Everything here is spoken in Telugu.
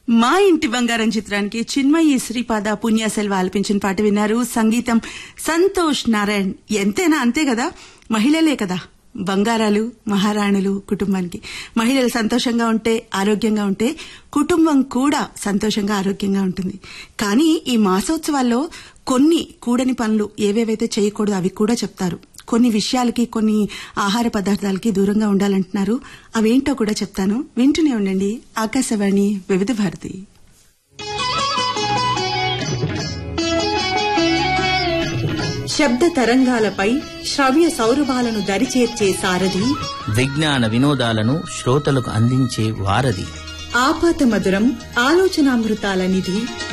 మా ఇంటి బంగారం చిత్రానికి చిన్మయి శ్రీపాద పుణ్యసెల్వ ఆలపించిన పాట విన్నారు సంగీతం సంతోష్ నారాయణ్ ఎంతైనా అంతే కదా మహిళలే కదా బంగారాలు మహారాణులు కుటుంబానికి మహిళలు సంతోషంగా ఉంటే ఆరోగ్యంగా ఉంటే కుటుంబం కూడా సంతోషంగా ఆరోగ్యంగా ఉంటుంది కానీ ఈ మాసోత్సవాల్లో కొన్ని కూడని పనులు ఏవేవైతే చేయకూడదు అవి కూడా చెప్తారు కొన్ని విషయాలకి కొన్ని ఆహార పదార్థాలకి దూరంగా ఉండాలంటున్నారు అవేంటో కూడా చెప్తాను వింటూనే ఉండండి ఆకాశవాణి వివిధ భారతి శబ్ద తరంగాలపై శ్రవ్య సౌరభాలను దరిచేర్చే సారథి విజ్ఞాన వినోదాలను శ్రోతలకు అందించే వారధి ఆపాత మధురం ఆలోచనామృతాల నిధి